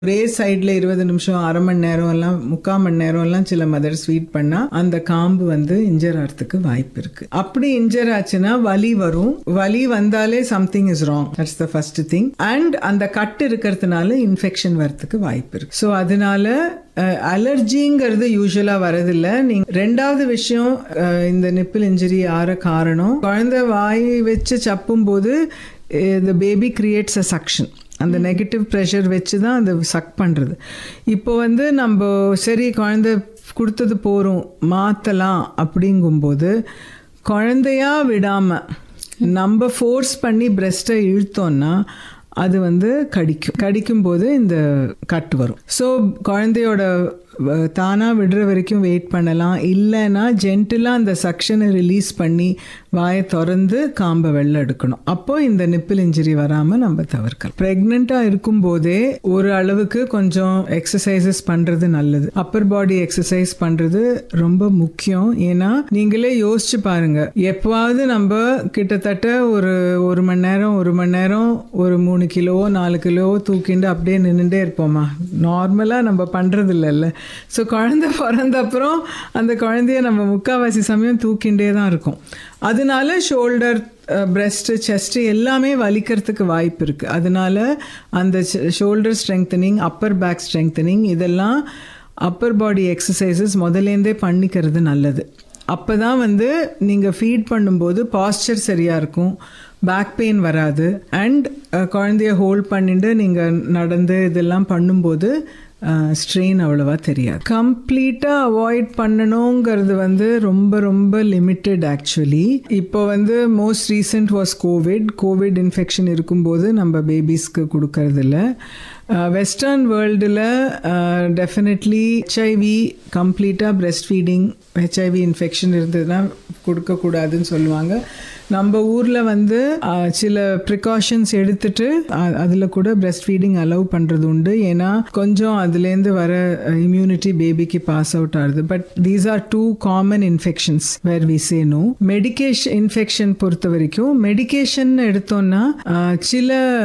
ஒரே சைடில் இருபது நிமிஷம் அரை மணி நேரம் எல்லாம் முக்கால் மணி நேரம் எல்லாம் சில மதர் ஸ்வீட் பண்ணால் அந்த காம்பு வந்து இன்ஜர் ஆகிறதுக்கு வாய்ப்பு இருக்கு அப்படி இன்ஜர் ஆச்சுன்னா வலி வரும் வலி வந்தாலே something is wrong that's the first thing and அந்த கட்டு இருக்கிறதுனால இன்ஃபெக்ஷன் வரதுக்கு வாய்ப்பு இருக்கு ஸோ அதனால அலர்ஜிங்கிறது யூஸ்வலா வரதில்ல நீங்க ரெண்டாவது விஷயம் அஹ், இந்த நிப்பிள் இன்ஜுரி ஆற காரணம் குழந்தை வாய் வச்சு சப்பும் போது the baby creates a suction அந்த நெகட்டிவ் ப்ரெஷர் வச்சு தான் அது சக் பண்ணுறது இப்போ வந்து நம்ம சரி குழந்தை கொடுத்தது போகிறோம் மாற்றலாம் அப்படிங்கும்போது குழந்தையா விடாமல் நம்ம ஃபோர்ஸ் பண்ணி பிரஸ்ட்டை இழுத்தோம்னா அது வந்து கடிக்கும் கடிக்கும்போது இந்த கட்டு வரும் ஸோ குழந்தையோட வ- தானா விடுற வரைக்கும் வெயிட் பண்ணலாம் இல்லைன்னா ஜென்டிலாக அந்த சக்ஷனை ரிலீஸ் பண்ணி வாயை திறந்து காம்பை வெளில எடுக்கணும் அப்போ இந்த நிப்பிள் இன்ஜுரி வராமல் நம்ம தவிர்க்கலாம் ப்ரெக்னெண்ட்டாக இருக்கும்போதே ஒரு அளவுக்கு கொஞ்சம் எக்ஸசைசஸ் பண்ணுறது நல்லது அப்பர் பாடி எக்ஸசைஸ் பண்ணுறது ரொம்ப முக்கியம் ஏன்னா நீங்களே யோசிச்சு பாருங்க எப்போவாவது நம்ம கிட்டத்தட்ட ஒரு ஒரு மணி நேரம் ஒரு மணி நேரம் ஒரு மூணு கிலோவோ நாலு கிலோவோ தூக்கிண்டு அப்படியே நின்றுட்டே இருப்போமா நார்மலாக நம்ம பண்ணுறது இல்லைல்ல ஸோ குழந்தை பிறந்த அப்புறம் அந்த குழந்தைய நம்ம முக்கால்வாசி சமயம் தூக்கிண்டே தான் இருக்கும் அதனால ஷோல்டர் பிரெஸ்ட்டு செஸ்ட்டு எல்லாமே வலிக்கிறதுக்கு வாய்ப்பு இருக்குது அதனால அந்த shoulder strengthening upper back strengthening இதெல்லாம் அப்பர் பாடி எக்ஸசைசஸ் முதலேருந்தே பண்ணிக்கிறது நல்லது அப்போ தான் வந்து நீங்கள் ஃபீட் பண்ணும்போது பாஸ்டர் சரியாக இருக்கும் பேக் பெயின் வராது அண்ட் குழந்தைய ஹோல்ட் பண்ணிட்டு நீங்கள் நடந்து இதெல்லாம் பண்ணும்போது ஸ்ட்ரெயின் அவ்வளோவா தெரியாது கம்ப்ளீட்டாக அவாய்ட் பண்ணணுங்கிறது வந்து ரொம்ப ரொம்ப லிமிட்டட் ஆக்சுவலி இப்போ வந்து most recent was covid covid infection இருக்கும்போது நம்ம பேபிஸ்க்கு கொடுக்கறதில்ல வெஸ்டர்ன் வேர்ல்டில் டெஃபினெட்லி ஹெச்ஐவி கம்ப்ளீட்டாக பிரெஸ்ட் ஃபீடிங் ஹெச்ஐவி இன்ஃபெக்ஷன் இருந்ததுன்னா கொடுக்கக்கூடாதுன்னு சொல்லுவாங்க நம்ம ஊரில் வந்து அஹ், சில ப்ரிகாஷன்ஸ் எடுத்துட்டு அதில் கூட பிரெஸ்ட் ஃபீடிங் அலோவ் பண்ணுறது உண்டு ஏன்னா கொஞ்சம் அதுலேருந்து வர இம்யூனிட்டி பேபிக்கு பாஸ் அவுட் ஆகுது but these are too common infections where we say no medication infection பொறுத்த வரைக்கும் மெடிகேஷன் எடுத்தோம்னா அஹ், சில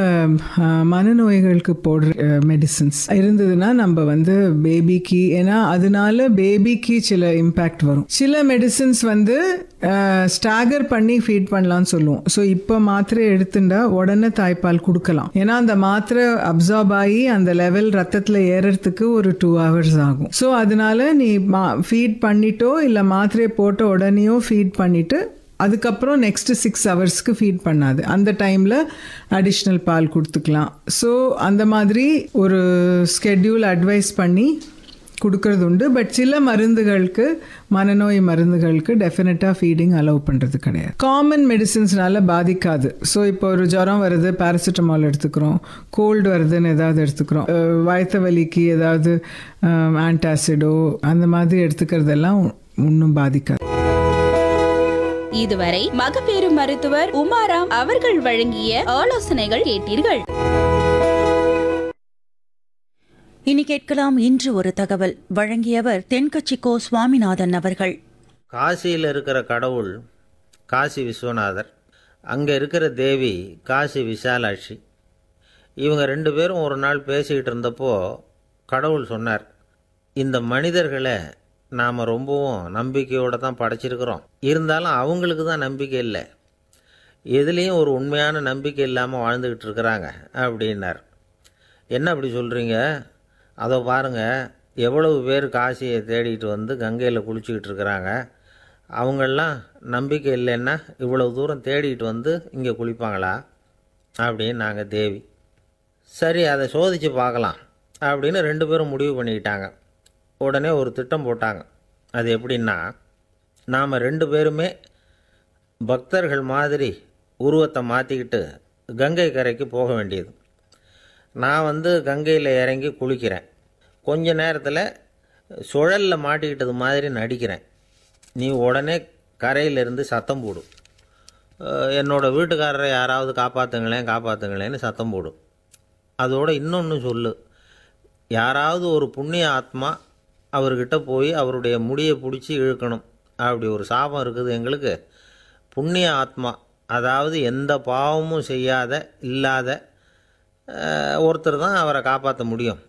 அஹ், மனநோய்களுக்கு போடுற மெடிசின்ஸ் இருந்ததுன்னா நம்ம வந்து பேபிக்கு ஏன்னா அதனால பேபிக்கு சில இம்பேக்ட் வரும் சில மெடிசின்ஸ் வந்து ஸ்டாகர் பண்ணி ஃபீட் பண்ணலாம்னு சொல்லுவோம் ஸோ இப்போ மாத்திரை எடுத்துட்டா உடனே தாய்ப்பால் கொடுக்கலாம் ஏன்னா அந்த மாத்திரை அப்சார்ப் ஆகி அந்த லெவல் ரத்தத்தில் ஏறறதுக்கு ஒரு டூ ஹவர்ஸ் ஆகும் ஸோ அதனால நீ மா ஃபீட் பண்ணிட்டோ இல்லை மாத்திரையை போட்ட உடனேயோ ஃபீட் பண்ணிட்டு அதுக்கப்புறம் நெக்ஸ்ட் சிக்ஸ் ஹவர்ஸ்க்கு ஃபீட் பண்ணாது அந்த டைமில் அடிஷ்னல் பால் கொடுத்துக்கலாம் ஸோ அந்த மாதிரி ஒரு ஸ்கெட்யூல் அட்வைஸ் பண்ணி கொடுக்கறது உண்டு பட் சில மருந்துகளுக்கு மனநோய் மருந்துகளுக்கு டெஃபினட்டாக ஃபீடிங் அலோவ் பண்ணுறது கிடையாது காமன் மெடிசின்ஸ்னால பாதிக்காது ஸோ இப்போ ஒரு ஜுரம் வருது பேராசிட்டமால் எடுத்துக்கிறோம் கோல்டு வருதுன்னு ஏதாவது எடுத்துக்கிறோம் அஹ் வயித்த வலிக்கு ஏதாவது ஆன்டாசிடோ அந்த மாதிரி எடுத்துக்கிறதெல்லாம் ஒன்றும் பாதிக்காது இதுவரை மகப்பேறு மருத்துவர் உமாராம் அவர்கள் வழங்கிய ஆலோசனைகள் கேட்டீர்கள் இனி கேட்கலாம் இன்று ஒரு தகவல் வழங்கியவர் தென்கட்சி கோ சுவாமிநாதன் அவர்கள் காசியில் இருக்கிற கடவுள் காசி விஸ்வநாதர் அங்கே இருக்கிற தேவி காசி விசாலாட்சி இவங்க ரெண்டு பேரும் ஒரு நாள் பேசிக்கிட்டு இருந்தப்போ கடவுள் சொன்னார் இந்த மனிதர்களை நாம் ரொம்பவும் நம்பிக்கையோடு தான் படைச்சிருக்கிறோம் இருந்தாலும் அவங்களுக்கு தான் நம்பிக்கை இல்லை எதுலேயும் ஒரு உண்மையான நம்பிக்கை இல்லாமல் வாழ்ந்துக்கிட்டு இருக்கிறாங்க அப்படின்னார் என்ன அப்படி சொல்கிறீங்க அதோ பாருங்கள் எவ்வளவு பேர் காசியை தேடிட்டு வந்து கங்கையில் குளிச்சுக்கிட்டு இருக்கிறாங்க அவங்கெல்லாம் நம்பிக்கை இல்லைன்னா இவ்வளவு தூரம் தேடிட்டு வந்து இங்கே குளிப்பாங்களா அப்படின்னு நாங்கள் தேவி சரி அதை சோதித்து பார்க்கலாம் அப்படின்னு ரெண்டு பேரும் முடிவு பண்ணிக்கிட்டாங்க உடனே ஒரு திட்டம் போட்டாங்க அது எப்படின்னா நாம் ரெண்டு பேருமே பக்தர்கள் மாதிரி உருவத்தை மாற்றிக்கிட்டு கங்கை கரைக்கு போக வேண்டியது நான் வந்து கங்கையில் இறங்கி குளிக்கிறேன் கொஞ்ச நேரத்தில் சுழலில் மாட்டிக்கிட்டது மாதிரி நடிக்கிறேன் நீ உடனே கரையிலேருந்து சத்தம் போடும் அஹ் என்னோட வீட்டுக்காரரை யாராவது காப்பாற்றுங்களேன் காப்பாற்றுங்களேன்னு சத்தம் போடும் அதோட இன்னொன்று சொல்லு யாராவது ஒரு புண்ணிய ஆத்மா அவர்கிட்ட போய் அவருடைய முடியை பிடிச்சி இழுக்கணும் அப்படி ஒரு சாபம் இருக்குது எங்களுக்கு புண்ணிய ஆத்மா அதாவது எந்த பாவமும் செய்யாத இல்லாத அஹ், ஒருத்தர் தான் அவரை காப்பாற்ற முடியும்